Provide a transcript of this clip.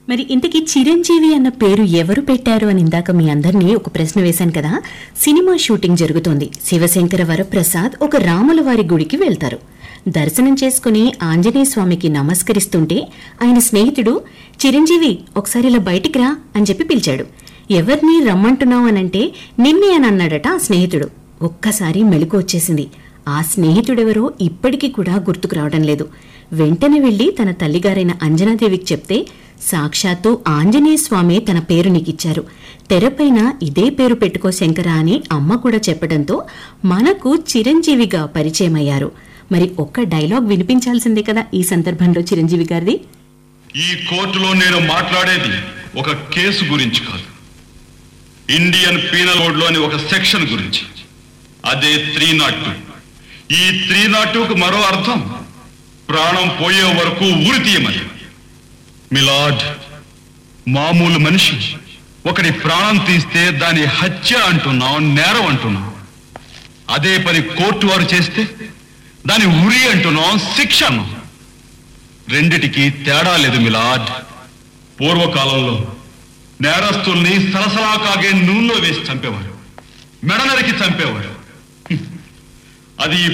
మరి ఇంతకీ చిరంజీవి అన్న పేరు ఎవరు పెట్టారు అని ఇందాక మీ అందరినీ ఒక ప్రశ్న వేశాను కదా సినిమా షూటింగ్ జరుగుతోంది శివశంకర వరప్రసాద్ ఒక రాముల వారి గుడికి వెళ్తారు దర్శనం చేసుకుని ఆంజనేయ స్వామికి నమస్కరిస్తుంటే ఆయన స్నేహితుడు చిరంజీవి ఒకసారి ఇలా బయటికి రా అని చెప్పి పిలిచాడు ఎవరిని రమ్మంటున్నావు అనంటే నిన్నే అని అన్నాడట ఆ స్నేహితుడు ఒక్కసారి మెలకు వచ్చేసింది ఆ స్నేహితుడెవరో ఇప్పటికీ కూడా గుర్తుకు రావడం లేదు వెంటనే వెళ్లి తన తల్లిగారైన అంజనాదేవికి చెప్తే సాక్షాత్తు ఆంజనేయ స్వామి తన పేరు నీకిచ్చారు తెరపైన ఇదే పేరు పెట్టుకో శంకర అని అమ్మ కూడా చెప్పడంతో మనకు చిరంజీవిగా పరిచయమయ్యారు మరి ఒక్క డైలాగ్ వినిపించాల్సిందే కదా ఈ సందర్భంలో చిరంజీవి గారిది ఈ కోర్టులో నేను మాట్లాడేది ఒక కేసు గురించి కాదు ఇండియన్ పీనల్ కోడ్లోని ఒక సెక్షన్ గురించి అదే త్రీ నాట్ టూ ఈ త్రీ నాట్ టూకు మరో అర్థం ప్రాణం పోయే వరకు ఊరి తీయమని మిలాడ్ మామూలు మనిషి ఒకటి ప్రాణం తీస్తే దాని హత్య అంటున్నాం నేరం అంటున్నాం అదే పని కోర్టు వారు చేస్తే దాని ఉరి అంటున్నాం శిక్ష అన్నాం రెండిటికి తేడా లేదు మిలాడ్ పూర్వకాలంలో నేరస్తుల్ని సలసలా కాగే నూనెలో వేసి చంపేవారు మెడ నరికి చంపేవారు హ్మ్. అది